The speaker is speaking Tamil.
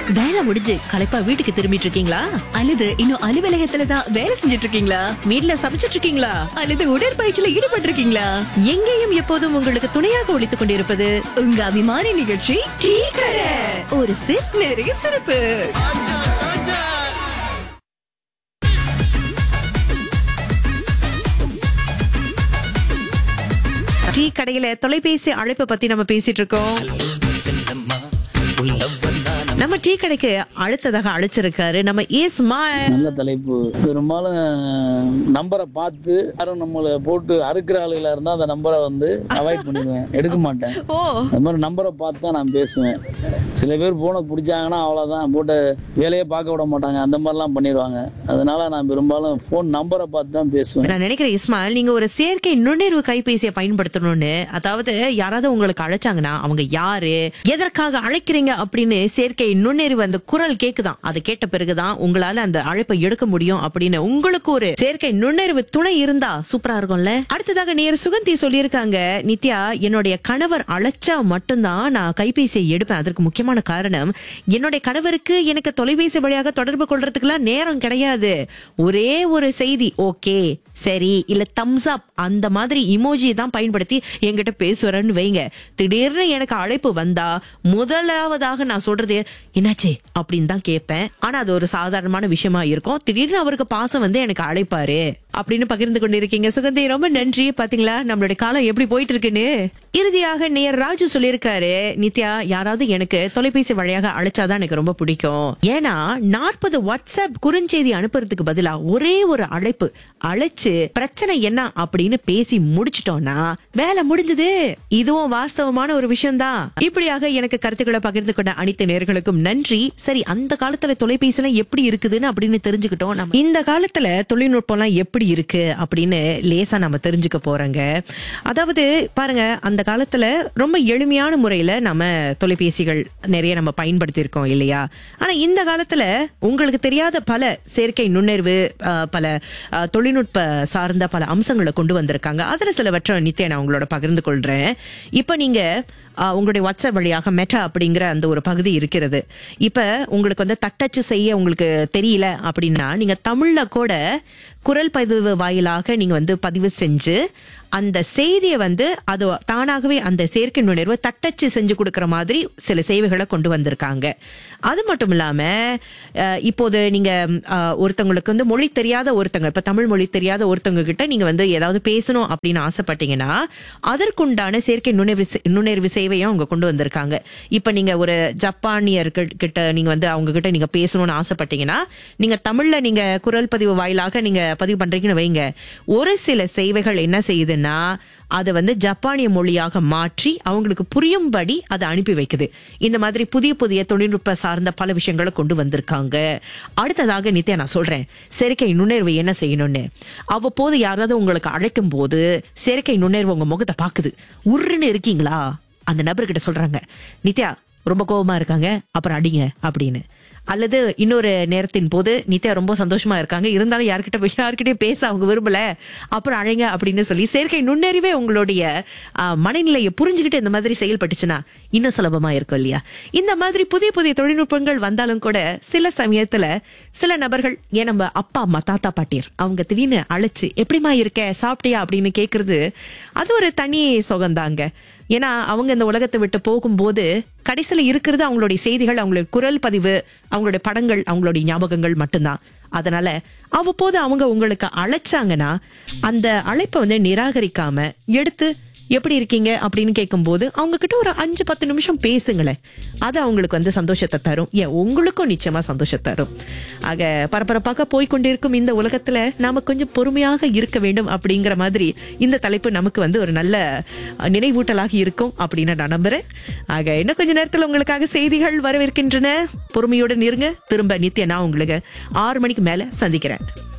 வேலை முடிஞ்சு களைப்பா வீட்டுக்கு திரும்பிட்டு இருக்கீங்களா அல்லது இன்னும் அலுவலகத்துல தான் வேலை செஞ்சுட்டு இருக்கீங்களா வீட்ல சமைச்சிட்டு இருக்கீங்களா அல்லது உடற்பயிற்சியில ஈடுபட்டு இருக்கீங்களா எங்கேயும் எப்போதும் உங்களுக்கு துணையாக ஒழித்துக் கொண்டிருப்பது உங்க அபிமான நிகழ்ச்சி டீ கடை ஒரு சிப் நிறைய சிறப்பு டீ கடையில தொலைபேசி அழைப்பு பத்தி நம்ம பேசிட்டு இருக்கோம் நம்ம டீ கடைக்கு அடுத்ததாக அழைச்சிருக்காரு நம்ம இஸ்மாயில் நல்ல தலைப்பு பெரும்பாலும் நம்பரை பார்த்து யாரும் நம்மளை போட்டு அறுக்கிற ஆளுகளா இருந்தா அந்த நம்பரை வந்து அவாய்ட் பண்ணிடுவேன் எடுக்க மாட்டேன் ஓ அந்த மாதிரி நம்பரை பார்த்து தான் நான் பேசுவேன் சில பேர் போனை பிடிச்சாங்கன்னா அவ்வளோதான் போட்டு வேலையே பார்க்க விட மாட்டாங்க அந்த மாதிரிலாம் பண்ணிடுவாங்க அதனால நான் பெரும்பாலும் ஃபோன் நம்பரை பார்த்து தான் பேசுவேன் நான் நினைக்கிறேன் இஸ்மாயில் நீங்க ஒரு செயற்கை நுண்ணறிவு கைபேசியை பயன்படுத்தணும்னு அதாவது யாராவது உங்களுக்கு அழைச்சாங்கன்னா அவங்க யாரு எதற்காக அழைக்கிறீங்க அப்படின்னு செயற்கை நுண்ணறிவு அந்த குரல் கேக்குதான் அதை கேட்ட பிறகுதான் உங்களால அந்த அழைப்பை எடுக்க முடியும் அப்படின்னு உங்களுக்கு ஒரு செயற்கை நுண்ணறிவு துணை இருந்தா சூப்பரா இருக்கும்ல அடுத்ததாக நேர் சுகந்தி சொல்லியிருக்காங்க நித்யா என்னுடைய கணவர் அழைச்சா மட்டும்தான் நான் கைபேசியை எடுப்பேன் அதற்கு முக்கியமான காரணம் என்னுடைய கணவருக்கு எனக்கு தொலைபேசி வழியாக தொடர்பு கொள்றதுக்குலாம் நேரம் கிடையாது ஒரே ஒரு செய்தி ஓகே சரி இல்ல தம்ஸ் அப் அந்த மாதிரி இமோஜி தான் பயன்படுத்தி என்கிட்ட பேசுறேன்னு வைங்க திடீர்னு எனக்கு அழைப்பு வந்தா முதலாவதாக நான் சொல்றது என்னாச்சு அப்படின்னு தான் கேட்பேன் ஆனா அது ஒரு சாதாரணமான விஷயமா இருக்கும் திடீர்னு அவருக்கு பாசம் வந்து எனக்கு அழைப்பாரு அப்படின்னு பகிர்ந்து கொண்டிருக்கீங்க சுகந்தி ரொம்ப நன்றி பாத்தீங்களா நம்மளுடைய காலம் எப்படி போயிட்டு இருக்குன்னு இறுதியாக நேர் ராஜு சொல்லியிருக்காரு நித்யா யாராவது எனக்கு தொலைபேசி வழியாக அழைச்சாதான் எனக்கு ரொம்ப பிடிக்கும் ஏன்னா நாற்பது வாட்ஸ்அப் குறுஞ்செய்தி அனுப்புறதுக்கு பதிலா ஒரே ஒரு அழைப்பு அழைச்சு பிரச்சனை என்ன அப்படின்னு பேசி முடிச்சிட்டோம்னா வேலை முடிஞ்சது இதுவும் வாஸ்தவமான ஒரு விஷயம்தான் இப்படியாக எனக்கு கருத்துக்களை பகிர்ந்து கொண்ட அனைத்து நேர்களுக்கும் நன்றி சரி அந்த காலத்துல தொலைபேசி எப்படி இருக்குதுன்னு அப்படின்னு தெரிஞ்சுக்கிட்டோம் நம்ம இந்த காலத்துல தொழில்நுட்பம்லாம் எப்படி இருக்கு அப்படின்னு லேசா நம்ம தெரிஞ்சுக்க போறோங்க அதாவது பாருங்க அந்த காலத்துல ரொம்ப எளிமையான முறையில நம்ம தொலைபேசிகள் நிறைய நம்ம பயன்படுத்தி இருக்கோம் இல்லையா ஆனா இந்த காலத்துல உங்களுக்கு தெரியாத பல செயற்கை நுண்ணறிவு அஹ், பல அஹ், தொழில்நுட்ப சார்ந்த பல அம்சங்களை கொண்டு வந்திருக்காங்க அதுல சிலவற்றை நித்திய நான் உங்களோட பகிர்ந்து கொள்றேன் இப்ப நீங்க அஹ், உங்களுடைய வாட்ஸ்அப் வழியாக மெட்டா அப்படிங்கிற அந்த ஒரு பகுதி இருக்கிறது இப்ப உங்களுக்கு வந்து தட்டச்சு செய்ய உங்களுக்கு தெரியல அப்படின்னா நீங்க தமிழ்ல கூட குரல் பதிவு வாயிலாக நீங்க வந்து பதிவு செஞ்சு அந்த செய்தியை வந்து அது தானாகவே அந்த செயற்கை நுண்ணறிவு தட்டச்சு செஞ்சு கொடுக்கிற மாதிரி சில சேவைகளை கொண்டு வந்திருக்காங்க அது மட்டும் இல்லாம அஹ், இப்போது நீங்க அஹ், ஒருத்தவங்களுக்கு வந்து மொழி தெரியாத ஒருத்தங்க இப்ப தமிழ் மொழி தெரியாத ஒருத்தவங்க கிட்ட நீங்க வந்து ஏதாவது பேசணும் அப்படின்னு ஆசைப்பட்டீங்கன்னா அதற்குண்டான செயற்கை நுண்ணறிவு செ- நுண்ணறிவு சேவையும் அவங்க கொண்டு வந்திருக்காங்க இப்ப நீங்க ஒரு ஜப்பானியர்கள் கிட்ட நீங்க வந்து அவங்க கிட்ட நீங்க பேசணும்னு ஆசைப்பட்டீங்கன்னா நீங்க தமிழ்ல நீங்க குரல் பதிவு வாயிலாக நீங்க பதிவு பண்றீங்கன்னு வைங்க ஒரு சில சேவைகள் என்ன செய்யுதுன்னா அதை வந்து ஜப்பானிய மொழியாக மாற்றி அவங்களுக்கு புரியும்படி அதை அனுப்பி வைக்குது இந்த மாதிரி புதிய புதிய தொழில்நுட்ப சார்ந்த பல விஷயங்களை கொண்டு வந்திருக்காங்க அடுத்ததாக நித்யா நான் சொல்றேன் செயற்கை நுண்ணறிவு என்ன செய்யணும்னு அவ்வப்போது யாராவது உங்களுக்கு அழைக்கும் போது செயற்கை நுண்ணறிவு உங்க முகத்தை பாக்குது உருன்னு இருக்கீங்களா அந்த நபர்கிட்ட சொல்றாங்க நித்யா ரொம்ப கோவமா இருக்காங்க அப்புறம் அடிங்க அப்படின்னு அல்லது இன்னொரு நேரத்தின் போது நித்யா ரொம்ப சந்தோஷமா இருக்காங்க இருந்தாலும் யார்கிட்ட போய் யார்கிட்டயும் பேச அவங்க விரும்பல அப்புறம் அழைங்க அப்படின்னு சொல்லி செயற்கை நுண்ணறிவே உங்களுடைய ஆ, மனநிலையை புரிஞ்சுக்கிட்டு இந்த மாதிரி செயல்பட்டுச்சுன்னா இன்னும் சுலபமா இருக்கும் இல்லையா இந்த மாதிரி புதிய புதிய தொழில்நுட்பங்கள் வந்தாலும் கூட சில சமயத்துல சில நபர்கள் ஏன் நம்ம அப்பா அம்மா தாத்தா பாட்டியர் அவங்க திடீர்னு அழைச்சு எப்படிமா இருக்க சாப்பிட்டியா அப்படின்னு கேக்குறது அது ஒரு தனி சுகம்தாங்க ஏன்னா அவங்க இந்த உலகத்தை விட்டு போகும்போது கடைசியில இருக்கிறது அவங்களுடைய செய்திகள் அவங்களுடைய குரல் பதிவு அவங்களுடைய படங்கள் அவங்களுடைய ஞாபகங்கள் மட்டும்தான் அதனால அவ்வப்போது அவங்க உங்களுக்கு அழைச்சாங்கன்னா அந்த அழைப்பை வந்து நிராகரிக்காம எடுத்து எப்படி இருக்கீங்க அப்படின்னு கேட்கும்போது அவங்க கிட்ட ஒரு அஞ்சு பத்து நிமிஷம் பேசுங்களேன் அது அவங்களுக்கு வந்து சந்தோஷத்தை தரும் ஏன் உங்களுக்கும் நிச்சயமா சந்தோஷத்தை தரும் ஆக பரபரப்பாக போய்க்கொண்டிருக்கும் இந்த உலகத்துல நாம கொஞ்சம் பொறுமையாக இருக்க வேண்டும் அப்படிங்கிற மாதிரி இந்த தலைப்பு நமக்கு வந்து ஒரு நல்ல அஹ், நினைவூட்டலாக இருக்கும் அப்படின்னு நான் நம்புறேன் ஆக இன்னும் கொஞ்ச நேரத்துல உங்களுக்காக செய்திகள் வரவிருக்கின்றன பொறுமையுடன் இருங்க திரும்ப நித்யா நான் உங்களுக்கு ஆறு மணிக்கு மேல சந்திக்கிறேன்